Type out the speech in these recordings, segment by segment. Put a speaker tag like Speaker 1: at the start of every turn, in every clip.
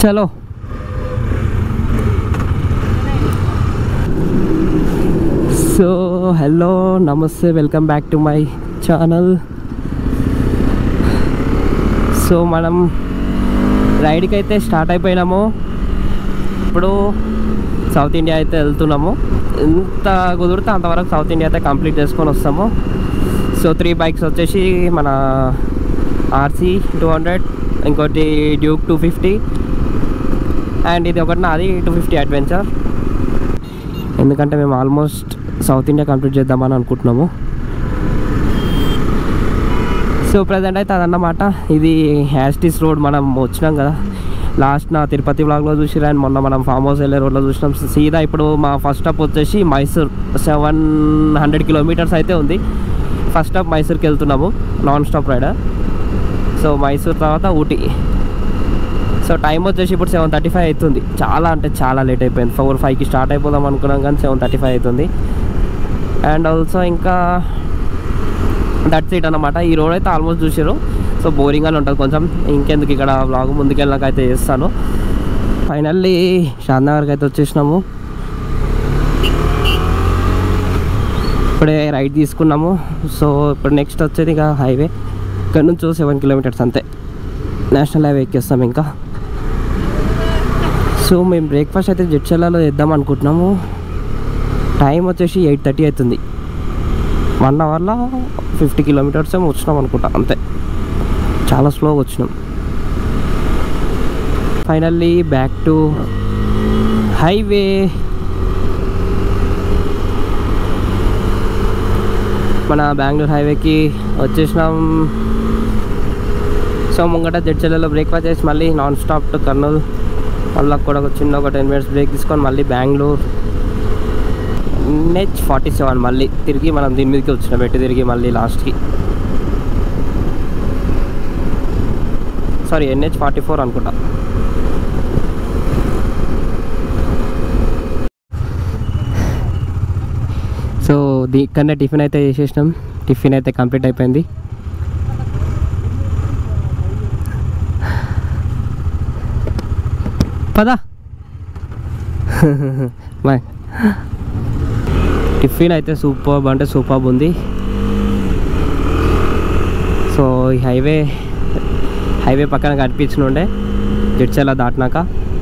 Speaker 1: చలో so hello namaste welcome back to my channel so మనం రైడ్కి అయితే స్టార్ట్ అయిపోయినాము ఇప్పుడు సౌత్ ఇండియా అయితే వెళ్తున్నాము ఎంత కుదిరితే అంతవరకు సౌత్ ఇండియా అయితే కంప్లీట్ చేసుకొని వస్తాము సో త్రీ బైక్స్ వచ్చేసి మన ఆర్సీ టూ హండ్రెడ్ ఇంకోటి డ్యూక్ టూ ఫిఫ్టీ అండ్ ఇది ఒకటి నాది టూ ఫిఫ్టీ అడ్వెంచర్ ఎందుకంటే మేము ఆల్మోస్ట్ సౌత్ ఇండియా కంప్లీట్ చేద్దామని అనుకుంటున్నాము సో ప్రజెంట్ అయితే అదన్నమాట ఇది హ్యాస్టిస్ రోడ్ మనం వచ్చినాం కదా లాస్ట్ నా తిరుపతి బ్లాగ్లో చూసిరా అండ్ మొన్న మనం ఫామ్ హౌస్ వెళ్ళే రోడ్లో చూసినాం సీదా ఇప్పుడు మా ఫస్ట్ స్టాప్ వచ్చేసి మైసూర్ సెవెన్ హండ్రెడ్ కిలోమీటర్స్ అయితే ఉంది ఫస్ట్ స్టాప్ మైసూర్కి వెళ్తున్నాము non stop rider so Mysore తర్వాత ఊటీ సో టైం వచ్చేసి ఇప్పుడు సెవెన్ థర్టీ ఫైవ్ అవుతుంది చాలా అంటే చాలా లేట్ అయిపోయింది ఫోర్ ఫైవ్కి స్టార్ట్ అయిపోదాం అనుకున్నాం కానీ సెవెన్ థర్టీ ఫైవ్ అవుతుంది అండ్ ఆల్సో ఇంకా దట్స్ ఇట్ అనమాట ఈ రోడ్ అయితే ఆల్మోస్ట్ చూసారు సో బోరింగ్ అని ఉంటుంది కొంచెం ఇంకెందుకు ఇక్కడ బ్లాగ్ ముందుకెళ్ళాక అయితే చేస్తాను ఫైనల్లీ షాద్నగర్కి అయితే వచ్చేసినాము ఇప్పుడే రైడ్ తీసుకున్నాము సో ఇప్పుడు నెక్స్ట్ వచ్చేది ఇక హైవే ఇక్కడ నుంచి సెవెన్ కిలోమీటర్స్ అంతే నేషనల్ హైవే ఎక్కేస్తాం ఇంకా సో మేము బ్రేక్ఫాస్ట్ అయితే జడ్చల్లాలో చేద్దాం అనుకుంటున్నాము టైం వచ్చేసి ఎయిట్ థర్టీ అవుతుంది వన్ అవర్లో ఫిఫ్టీ కిలోమీటర్స్ ఏమో వచ్చినాం అనుకుంటా అంతే చాలా స్లోగా వచ్చినాం ఫైనల్లీ బ్యాక్ టు హైవే మన బెంగళూరు హైవేకి వచ్చేసినాం సో ముంగట జడ్చెలలో బ్రేక్ఫాస్ట్ చేసి మళ్ళీ నాన్ స్టాప్ టు కర్నూలు మళ్ళీ కూడా ఒక చిన్న ఒక టెన్ మినిట్స్ బ్రేక్ తీసుకొని మళ్ళీ బెంగళూరు ఎన్హెచ్ ఫార్టీ సెవెన్ మళ్ళీ తిరిగి మనం దీని మీదకి వచ్చిన పెట్టి తిరిగి మళ్ళీ లాస్ట్కి సారీ ఎన్హెచ్ ఫార్టీ ఫోర్ అనుకుంటా సో దీ ఇక్కడనే టిఫిన్ అయితే చేసేసినాం టిఫిన్ అయితే కంప్లీట్ అయిపోయింది పదా బాయ్ టిఫిన్ అయితే సూపర్ అంటే సూపర్ ఉంది సో ఈ హైవే హైవే పక్కన కనిపించిన ఉండే జడ్చల దాటినాక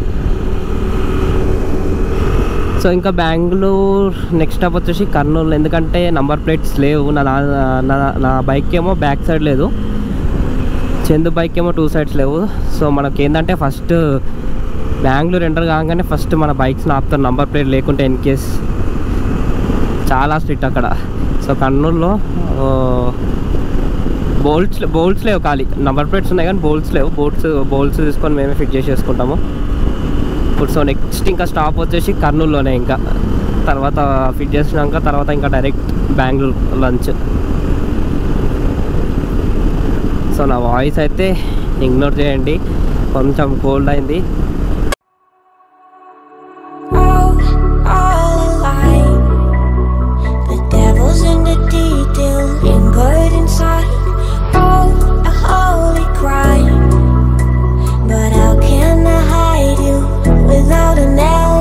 Speaker 1: సో ఇంకా బెంగళూరు నెక్స్ట్ స్టాప్ వచ్చేసి కర్నూలు ఎందుకంటే నంబర్ ప్లేట్స్ లేవు నా దా- నా నా బైక్ ఏమో బ్యాక్ సైడ్ లేదు చందు బైక్ ఏమో టూ సైడ్స్ లేవు సో మనకి ఏంటంటే ఫస్ట్ బెంగళూరు ఎంటర్ కాగానే ఫస్ట్ మన బైక్స్ ఆపుతారు నంబర్ ప్లేట్ లేకుంటే ఇన్ కేస్ చాలా స్ట్రిక్ట్ అక్కడ సో కర్నూలులో బోల్ట్స్ బోల్ట్స్ లేవు ఖాళీ నంబర్ ప్లేట్స్ ఉన్నాయి కానీ బోల్ట్స్ లేవు బోల్ట్స్ బోల్ట్స్ తీసుకొని మేమే ఫిట్ చేసేసుకుంటాము ఇప్పుడు సో నెక్స్ట్ ఇంకా స్టాప్ వచ్చేసి కర్నూలులోనే ఇంకా తర్వాత ఫిట్ చేసినాక తర్వాత ఇంకా డైరెక్ట్ బెంగళూరు లంచ్ సో నా వాయిస్ అయితే ఇగ్నోర్ చేయండి కొంచెం కోల్డ్ అయింది
Speaker 2: all, all alive. The devil's in the detail, and good inside. Oh, a holy crime. But how can I hide you without an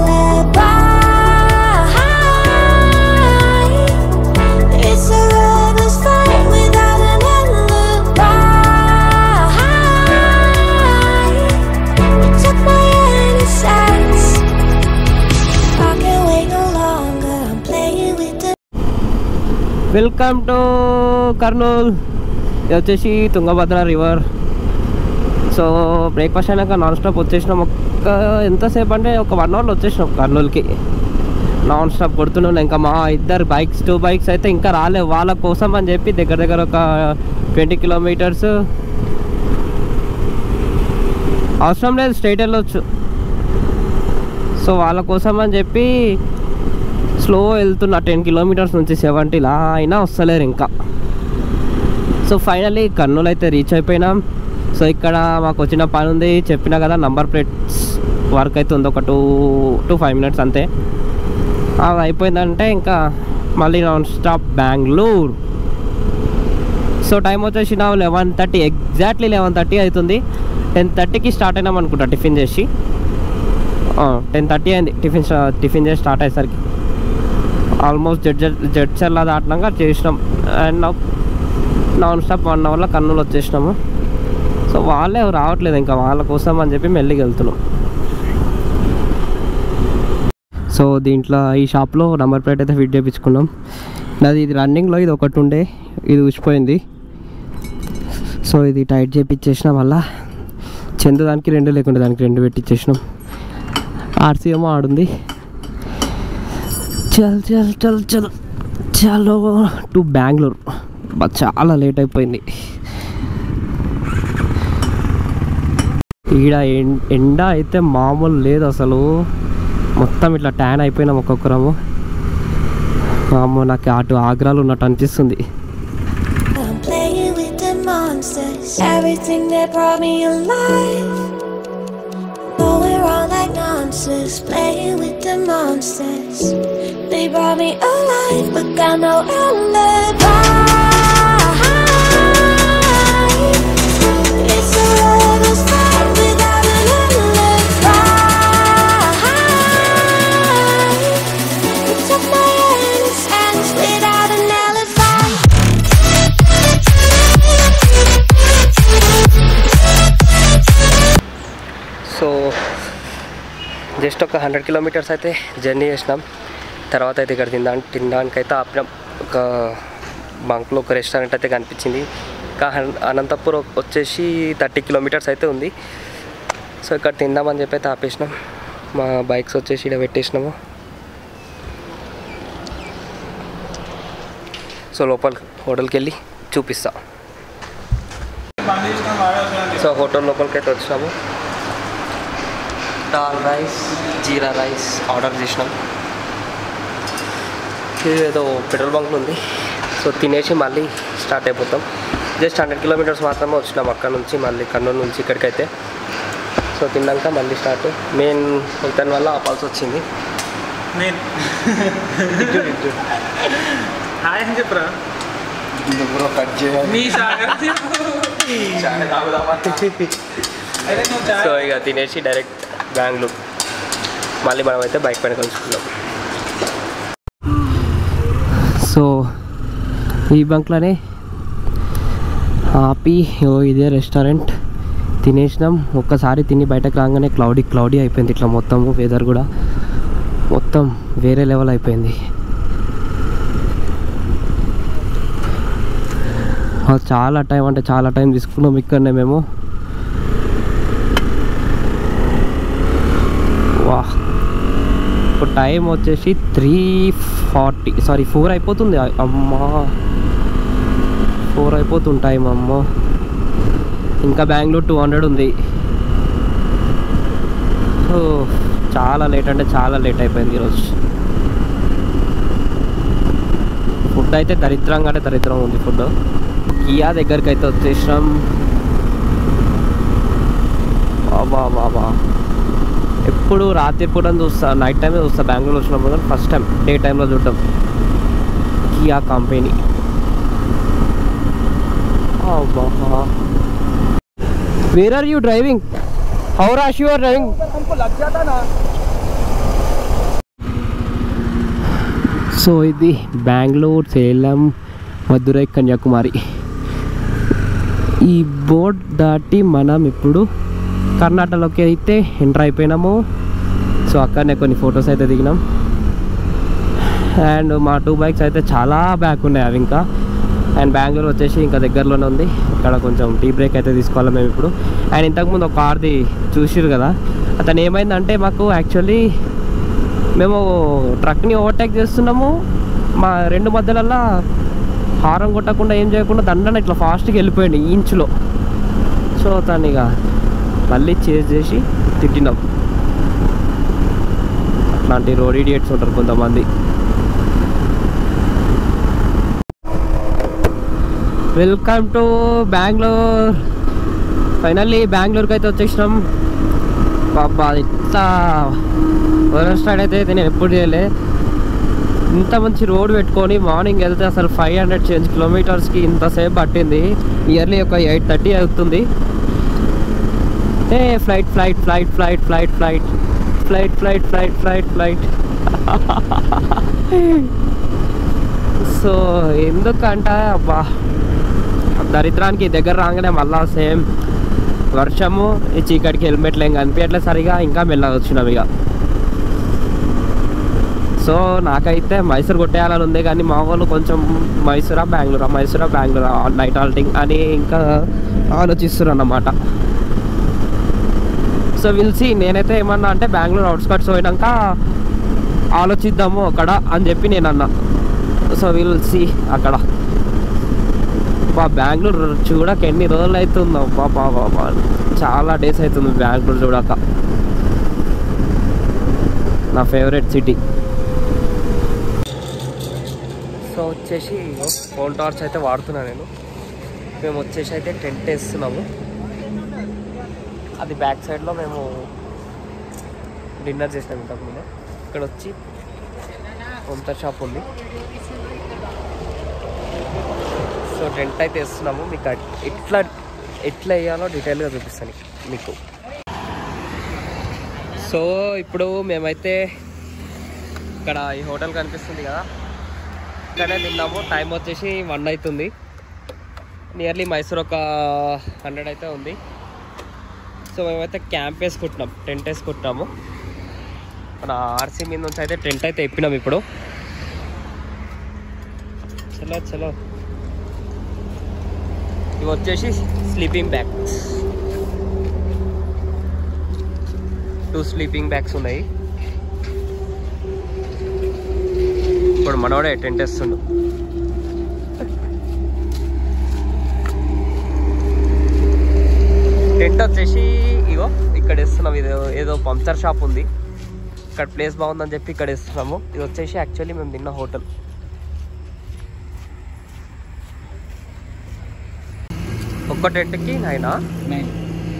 Speaker 2: alibi? It's a lover's fight without an alibi. You took my innocence. I can't wait no longer. I'm playing with the
Speaker 1: welcome to Kurnool ఇది వచ్చేసి Tungabhadra river so breakfast అయినాక non stop వచ్చేసినాం ఒక్క ఎంతసేపు అంటే ఒక one అవర్లో వచ్చేసినాం కర్నూలుకి నాన్ స్టాప్ కొడుతున్నాం ఇంకా మా ఇద్దరు బైక్స్ టూ బైక్స్ అయితే ఇంకా రాలేవు వాళ్ళ కోసం అని చెప్పి దగ్గర దగ్గర ఒక ట్వంటీ కిలోమీటర్స్ అవసరం లేదు స్ట్రైట్ వెళ్ళొచ్చు సో వాళ్ళ కోసం అని చెప్పి స్లో వెళ్తున్నా టెన్ కిలోమీటర్స్ నుంచి సెవెంటీలా అయినా వస్తలేరు ఇంకా సో ఫైనల్లీ కర్నూలు అయితే రీచ్ అయిపోయినాం సో ఇక్కడ మాకు వచ్చిన పని ఉంది చెప్పినా కదా నంబర్ ప్లేట్స్ వర్క్ అయితే ఉంది ఒక టూ టు ఫైవ్ మినిట్స్ అంతే అది అయిపోయిందంటే ఇంకా మళ్ళీ non stop Bengaluru so time వచ్చేసి నా eleven thirty exactly eleven thirty అవుతుంది టెన్ థర్టీకి స్టార్ట్ అయినాం అనుకుంటా టిఫిన్ చేసి టెన్ థర్టీ అయింది టిఫిన్ స్టా- టిఫిన్ చేసి స్టార్ట్ అయ్యేసరికి ఆల్మోస్ట్ జడ్ జడ్ జడ్చర్లా దాటినాక చేసినాం అండ్ నాన్ స్టాప్ వన్ అవర్లో కర్నూలు వచ్చేసినాము సో వాళ్ళే రావట్లేదు ఇంకా వాళ్ళ కోసం అని చెప్పి మెల్లిగా వెళ్తున్నాం సో దీంట్లో ఈ షాప్లో నంబర్ ప్లేట్ అయితే ఫిట్ చేయించుకున్నాం నాది ఇది రన్నింగ్లో ఇది ఒకటి ఉండే ఇది ఊసిపోయింది సో ఇది టైట్ చేయించేసినాం మళ్ళా చందు దానికి రెండు లేకుండా దానికి రెండు పెట్టించేసినాం ఆర్సీ ఏమో ఆడుంది చల్ చల్ చల్ చల్ చలో టు బెంగళూరు బా చాలా లేట్ అయిపోయింది ఈడ ఎం- ఎండ అయితే మామూలు లేదు అసలు మొత్తం ఇట్లా ట్యాన్ అయిపోయినాం ఒక్కొక్కరము అమ్మో నాకు అటు ఆగ్రాలు ఉన్నట్టు అనిపిస్తుంది
Speaker 2: I'm playing with the monsters, everything that brought me alive. Going around like nonsense, playing with the monsters. They brought me alive, but got no alibi. It's a rebel's fight without an alibi. Took my hands, hands without an alibi.
Speaker 1: So just ఒక hundred kilometres అయితే journey చేసినాం తర్వాత అయితే ఇక్కడ తినడా తినడానికి అయితే ఆపినాం ఒక బంక్లో ఒక రెస్టారెంట్ అయితే కనిపించింది ఇంకా హన్- అనంతపురం వచ్చేసి థర్టీ కిలోమీటర్స్ అయితే ఉంది సో ఇక్కడ తిందామని చెప్పి అయితే ఆపేసినాం మా బైక్స్ వచ్చేసి ఇక్కడ పెట్టేసినాము సో లోపల హోటల్కి వెళ్ళి చూపిస్తా సో హోటల్ లోపలికి అయితే వచ్చినాము dal rice jeera rice order చేసినాం ఇది ఏదో పెట్రోల్ బంక్లో ఉంది సో తినేసి మళ్ళీ స్టార్ట్ అయిపోతాం జస్ట్ హండ్రెడ్ కిలోమీటర్స్ మాత్రమే వచ్చినాం అక్కడ నుంచి మళ్ళీ కర్నూలు నుంచి ఇక్కడికైతే సో తిన్నాక మళ్ళీ స్టార్ట్ మెయిన్ ఇతని వల్ల ఆపాల్సి వచ్చింది
Speaker 3: నేను హాయ్ అని చెప్పరా నీ సాగర్ అయితే నువ్వు చాయ్
Speaker 1: సో ఇక తినేసి డైరెక్ట్ బెంగళూరు మళ్ళీ మనం అయితే బైక్ పైన కలుసుకున్నాం సో ఈ బంక్లోనే ఆపి ఓ ఇదే రెస్టారెంట్ తినేసినాం ఒక్కసారి తిని బయటకు రాగానే క్లౌడీ క్లౌడీ అయిపోయింది ఇట్లా మొత్తం వెదర్ కూడా మొత్తం వేరే లెవెల్ అయిపోయింది ఆ, చాలా టైం అంటే చాలా టైం తీసుకున్నాం ఇక్కడనే మేము వా ఇప్పుడు టైం వచ్చేసి త్రీ ఫార్టీ సారీ ఫోర్ అయిపోతుంది అమ్మా ఫోర్ అయిపోతుంది టైం అమ్మో ఇంకా బెంగళూరు టూ హండ్రెడ్ ఉంది ఓ, చాలా లేట్ అంటే చాలా లేట్ అయిపోయింది ఈరోజు ఫుడ్ అయితే దరిద్రంగా అంటే దరిద్రం ఉంది ఫుడ్ కియా దగ్గరికి అయితే వచ్చేసినాం బాబా బాబా ఎప్పుడు రాత్రి పూట చూస్తా నైట్ టైమే చూస్తా బెంగళూరు వచ్చినప్పుడు కానీ ఫస్ట్ టైం డే టైంలో చూడటం Kia company where are you driving how rash you are driving so ఇది బెంగళూరు సేలం మధురై కన్యాకుమారి ఈ బోర్డ్ దాటి మనం ఇప్పుడు కర్ణాటకలోకి అయితే ఎంటర్ అయిపోయినాము సో అక్కడనే కొన్ని ఫొటోస్ అయితే దిగినాం అండ్ మా టూ బైక్స్ అయితే చాలా బ్యాక్ ఉన్నాయి అవి ఇంకా అండ్ బెంగళూరు వచ్చేసి ఇంకా దగ్గరలోనే ఉంది ఇక్కడ కొంచెం టీ బ్రేక్ అయితే తీసుకోవాలి మేము ఇప్పుడు అండ్ ఇంతకుముందు ఒక కార్ది చూసిరు కదా అతను ఏమైందంటే మాకు యాక్చువల్లీ మేము ట్రక్ని ఓవర్టేక్ చేస్తున్నాము మా రెండు మధ్యలల్లా హారం కొట్టకుండా ఏం చేయకుండా దండన ఇట్లా ఫాస్ట్గా వెళ్ళిపోయింది ఈ ఇంచులో సో తను ఇక మళ్ళీ చేజ్ చేసి తిట్టినాం అట్లాంటి రోడ్ ఇడియట్స్ ఉంటారు కొంతమంది వెల్కమ్ టు బెంగళూరు ఫైనల్లీ బెంగళూరుకి అయితే వచ్చేసినాం బాబా ఇంత స్టార్ట్ అయితే నేను ఎప్పుడు చేయలే ఇంత మంచి రోడ్ పెట్టుకొని మార్నింగ్ వెళ్తే అసలు ఫైవ్ హండ్రెడ్ చేంజ్ కిలోమీటర్స్కి ఇంతసేపు పట్టింది ఇయర్లీ ఒక ఎయిట్ థర్టీ అవుతుంది a flight flight flight flight flight flight flight flight flight flight flight so ఎందుకంటే అబ్బా దరిద్రానికి దగ్గర రాగానే మళ్ళా సేమ్ వర్షము ఈ చీకటికి హెల్మెట్లు ఏం కనిపించట్లేదు సరిగా ఇంకా మెల్లగా వచ్చినాం ఇక సో నాకైతే మైసూర్ కొట్టేయాలని ఉంది కానీ మా వాళ్ళు కొంచెం మైసూరా బెంగళూరా మైసూరా బెంగళూరా నైట్ హాల్టింగ్ అని ఇంకా ఆలోచిస్తారు అన్నమాట సో విల్సి నేనైతే ఏమన్నా అంటే బెంగళూరు అవుట్స్కట్స్ పోయినాక ఆలోచిద్దాము అక్కడ అని చెప్పి నేను అన్నా సో విల్ సి అక్కడ బా బెంగళూరు చూడక ఎన్ని రోజులు అవుతుందో బాబా బాబా చాలా డేస్ అవుతుంది బెంగళూరు చూడక నా ఫేవరెట్ సిటీ సో వచ్చేసి ఫోన్ టార్చ్ అయితే వాడుతున్నా నేను మేము వచ్చేసి అయితే టెంట్ వేస్తున్నాము అది బ్యాక్ సైడ్లో మేము డిన్నర్ చేసినాం ఇంతకుముందు ఇక్కడ వచ్చి వంత షాప్ ఉంది సో టెంట్ అయితే వేస్తున్నాము మీకు అట్- ఎట్లా ఎట్లా వేయాలో డీటెయిల్గా చూపిస్తాను మీకు సో ఇప్పుడు మేమైతే ఇక్కడ ఈ హోటల్ కనిపిస్తుంది కదా ఇక్కడే తిన్నాము టైం వచ్చేసి వన్ అవుతుంది నియర్లీ మైసూర్ ఒక హండ్రెడ్ అయితే ఉంది సో మేమైతే క్యాంప్ వేసుకుంటున్నాం టెంట్ వేసుకుంటున్నాము మన ఆర్సీ మీద నుంచి అయితే టెంట్ అయితే ఎప్పినాం ఇప్పుడు చలో చలో ఇవి వచ్చేసి sleeping bags two sleeping bags ఉన్నాయి ఇప్పుడు మనోడే టెంట్ వేస్తుండు టెంట్ వచ్చేసి ఇగో ఇక్కడ వేస్తున్నాం ఇది ఏదో పంచర్ షాప్ ఉంది ఇక్కడ ప్లేస్ బాగుందని చెప్పి ఇక్కడ వేస్తున్నాము ఇది వచ్చేసి యాక్చువల్లీ మేము తిన్న హోటల్ ఒక్క టెంట్కి నైనా
Speaker 3: నైన్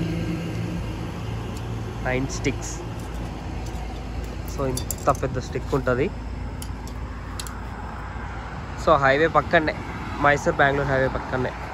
Speaker 1: నైన్ స్టిక్స్ సో ఇంత పెద్ద స్టిక్ ఉంటుంది సో హైవే పక్కనే మైసూర్ బెంగళూరు హైవే పక్కనే